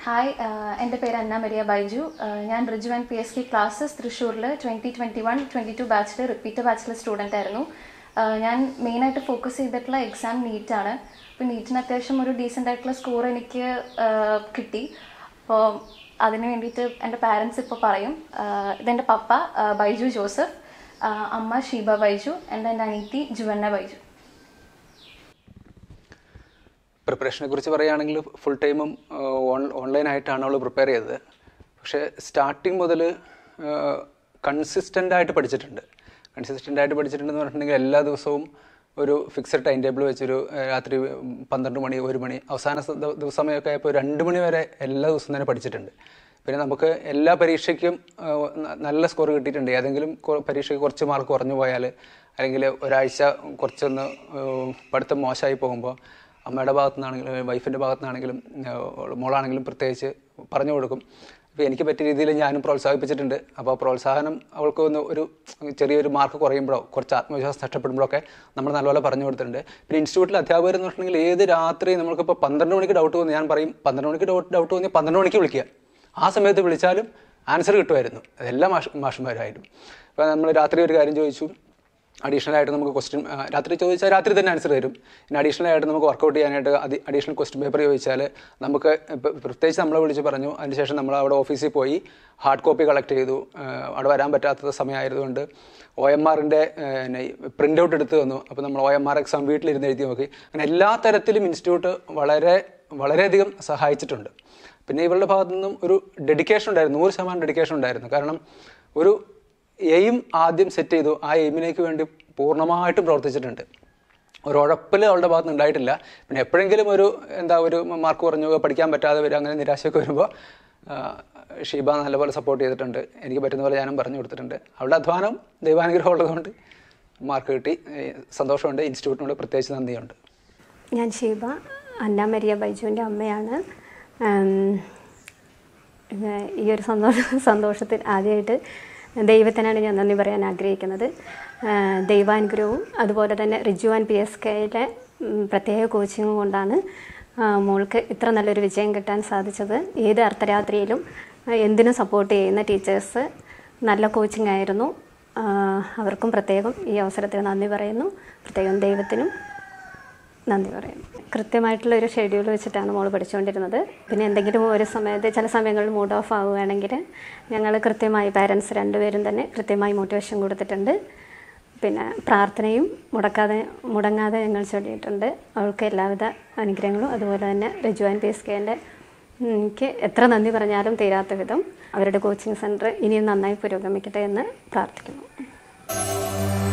hi ആഹ് എൻ്റെ പേര് അന്ന Maria Baiju ആഹ് ഞാൻ Riju and P S K classes തൃശ്ശൂരിൽ twenty twenty one twenty two ബാച്ചിൽ റിപ്പീറ്റ് ബാച്ചിലെ സ്റ്റുഡൻ്റ് ആയിരുന്നു ആഹ് ഞാൻ മെയിനായിട്ട് ഫോക്കസ് ചെയ്തിട്ടുള്ള എക്സാം നീറ്റാണ് അപ്പോൾ നീറ്റിന് അത്യാവശ്യം ഒരു ഡീസൻ്റ് ആയിട്ടുള്ള സ്കോർ എനിക്ക് ആഹ് കിട്ടി അപ്പോൾ അതിന് വേണ്ടിയിട്ട് എൻ്റെ പാരൻസ് ഇപ്പോൾ പറയും ആഹ് ഇതെൻ്റെ പപ്പ ആഹ് ബൈജു ജോസഫ് ആഹ് അമ്മ ഷീബ ബൈജു എൻ്റെ എൻ്റെ അനീത്തി ജുവന്ന ബൈജു പ്രിപ്പറേഷനെ കുറിച്ച് പറയുകയാണെങ്കിൽ ഫുൾ ടൈമും ഓൺലൈനായിട്ടാണ് അവൾ പ്രിപ്പയർ ചെയ്തത് പക്ഷേ സ്റ്റാർട്ടിങ് മുതൽ കൺസിസ്റ്റൻ്റ് ആയിട്ട് പഠിച്ചിട്ടുണ്ട് കൺസിസ്റ്റൻ്റ് ആയിട്ട് പഠിച്ചിട്ടുണ്ടെന്ന് പറഞ്ഞിട്ടുണ്ടെങ്കിൽ എല്ലാ ദിവസവും ഒരു ഫിക്സഡ് ടൈം ടേബിൾ വെച്ചൊരു ഏഹ്, രാത്രി പന്ത്രണ്ട് മണി ഒരു മണി അവസാന സ- ദ- ദിവസമയൊക്കെ ആയപ്പോൾ രണ്ട് മണി വരെ എല്ലാ ദിവസവും തന്നെ പഠിച്ചിട്ടുണ്ട് പിന്നെ നമുക്ക് എല്ലാ പരീക്ഷയ്ക്കും ആ, ന- നല്ല സ്കോർ കിട്ടിയിട്ടുണ്ട് ഏതെങ്കിലും കൊ- പരീക്ഷയ്ക്ക് കുറച്ച് മാർക്ക് കുറഞ്ഞു പോയാൽ അല്ലെങ്കിൽ ഒരാഴ്ച കുറച്ചൊന്ന് ഏഹ്, പഠിത്തം മോശമായി പോകുമ്പോൾ അമ്മയുടെ ഭാഗത്തു നിന്നാണെങ്കിലും വൈഫിൻ്റെ ഭാഗത്തു നിന്നാണെങ്കിലും ഏഹ്, മോളാണെങ്കിലും പ്രത്യേകിച്ച് പറഞ്ഞു കൊടുക്കും അപ്പോൾ എനിക്ക് പറ്റിയ രീതിയിൽ ഞാനും പ്രോത്സാഹിപ്പിച്ചിട്ടുണ്ട് അപ്പോൾ പ്രോത്സാഹനം അവൾക്ക് ഒന്ന് ഒരു ചെറിയൊരു മാർക്ക് കുറയുമ്പോഴോ കുറച്ച് ആത്മവിശ്വാസം നഷ്ടപ്പെടുമ്പോഴൊക്കെ നമ്മൾ നല്ലപോലെ പറഞ്ഞു കൊടുത്തിട്ടുണ്ട് പിന്നെ ഇൻസ്റ്റിറ്റ്യൂട്ടിൽ അധ്യാപകർ എന്ന് പറഞ്ഞിട്ടുണ്ടെങ്കിൽ ഏത് രാത്രി നമ്മൾക്കിപ്പോൾ പന്ത്രണ്ട് മണിക്ക് ഡൗട്ട് തോന്നി ഞാൻ പറയും പന്ത്രണ്ട് മണിക്ക് ഡൗട്ട് ഡൗട്ട് തോന്നി പന്ത്രണ്ട് മണിക്ക് വിളിക്കുക ആ സമയത്ത് വിളിച്ചാലും ആൻസർ കിട്ടുമായിരുന്നു എല്ലാ മാഷ് മാഷന്മാരായിട്ടും അപ്പോൾ നമ്മൾ രാത്രി ഒരു കാര്യം ചോദിച്ചു അഡീഷണൽ ആയിട്ട് നമുക്ക് ക്വസ്റ്റ്യൻ രാത്രി ചോദിച്ചാൽ രാത്രി തന്നെ ആൻസർ തരും പിന്നെ അഡീഷണൽ ആയിട്ട് നമുക്ക് വർക്കൗട്ട് ചെയ്യാനായിട്ട് അതി അഡീഷണൽ ക്വസ്റ്റ്യൻ പേപ്പർ ചോദിച്ചാൽ നമുക്ക് ഇപ്പം പ്രത്യേകിച്ച് നമ്മളെ വിളിച്ച് പറഞ്ഞു അതിനുശേഷം നമ്മൾ അവിടെ ഓഫീസിൽ പോയി ഹാർഡ് കോപ്പി കളക്ട് ചെയ്തു ആ, അവിടെ വരാൻ പറ്റാത്ത സമയമായതുകൊണ്ട് ഒ എം ആറിൻ്റെ പ്രിൻ്റ് ഔട്ട് എടുത്ത് തന്നു അപ്പോൾ നമ്മൾ ഒ എം ആർ എക്സാം വീട്ടിലിരുന്ന് എഴുതി നോക്കി അങ്ങനെ എല്ലാ തരത്തിലും ഇൻസ്റ്റിറ്റ്യൂട്ട് വളരെ വളരെയധികം സഹായിച്ചിട്ടുണ്ട് പിന്നെ ഇവരുടെ ഭാഗത്തു നിന്നും ഒരു ഡെഡിക്കേഷൻ ഉണ്ടായിരുന്നു നൂറ് ശതമാനം ഡെഡിക്കേഷൻ ഉണ്ടായിരുന്നു കാരണം ഒരു എയിം ആദ്യം സെറ്റ് ചെയ്തു ആ എയിമിലേക്ക് വേണ്ടി പൂർണ്ണമായിട്ടും പ്രവർത്തിച്ചിട്ടുണ്ട് ഒരു ഉഴപ്പിൽ അവളുടെ ഭാഗത്ത് നിന്ന് ഉണ്ടായിട്ടില്ല പിന്നെ എപ്പോഴെങ്കിലും ഒരു എന്താ ഒരു മാർക്ക് കുറഞ്ഞു പഠിക്കാൻ പറ്റാതെ വരും അങ്ങനെ നിരാശയൊക്കെ വരുമ്പോൾ ആ, ഷീബ നല്ലപോലെ സപ്പോർട്ട് ചെയ്തിട്ടുണ്ട് എനിക്ക് പറ്റുന്ന പോലെ ഞാനും പറഞ്ഞു കൊടുത്തിട്ടുണ്ട് അവളുടെ അധ്വാനം ദൈവാനുഗ്രഹം ഉള്ളതുകൊണ്ട് മാർക്ക് കിട്ടി ഏ, സന്തോഷമുണ്ട് ഇൻസ്റ്റിറ്റ്യൂട്ടിനോട് പ്രത്യേകിച്ച് നന്ദിയുണ്ട് ഞാൻ ഷീബ അന്ന മരിയ ബൈജുവിൻ്റെ അമ്മയാണ് ഉം, ഇത് ഈ ഒരു സന്തോഷ സന്തോഷത്തിൽ ആദ്യമായിട്ട് ദൈവത്തിനാണ് ഞാൻ നന്ദി പറയാൻ ആഗ്രഹിക്കുന്നത് ആ, ദൈവാനുഗ്രഹവും അതുപോലെ തന്നെ റിജുവാൻ പി എസ് കെയിലെ പ്രത്യേക കോച്ചിങ്ങും കൊണ്ടാണ് ആ, മോൾക്ക് ഇത്ര നല്ലൊരു വിജയം കിട്ടാൻ സാധിച്ചത് ഏത് അർദ്ധരാത്രിയിലും ആ, എന്തിനും സപ്പോർട്ട് ചെയ്യുന്ന ടീച്ചേഴ്സ് നല്ല കോച്ചിങ് ആയിരുന്നു ആ, അവർക്കും പ്രത്യേകം ഈ അവസരത്തിൽ നന്ദി പറയുന്നു പ്രത്യേകം ദൈവത്തിനും നന്ദി പറയുന്നു കൃത്യമായിട്ടുള്ള ഒരു ഷെഡ്യൂൾ വെച്ചിട്ടാണ് മോൾ പഠിച്ചുകൊണ്ടിരുന്നത് പിന്നെ എന്തെങ്കിലും ഒരു സമയത്ത് ചില സമയങ്ങളിൽ മൂഡ് ഓഫ് ആവുകയാണെങ്കിൽ ഞങ്ങൾ കൃത്യമായി പാരൻസ് രണ്ടുപേരും തന്നെ കൃത്യമായി മോട്ടിവേഷൻ കൊടുത്തിട്ടുണ്ട് പിന്നെ പ്രാർത്ഥനയും മുടക്കാതെ മുടങ്ങാതെ ഞങ്ങൾ ചൊല്ലിയിട്ടുണ്ട് അവൾക്ക് എല്ലാവിധ അനുഗ്രഹങ്ങളും അതുപോലെ തന്നെ രജുവാൻ പി എസ് കെൻ്റെ എനിക്ക് എത്ര നന്ദി പറഞ്ഞാലും തീരാത്ത വിധം അവരുടെ കോച്ചിങ് സെൻറ്റർ ഇനിയും നന്നായി പുരോഗമിക്കട്ടെ എന്ന് പ്രാർത്ഥിക്കുന്നു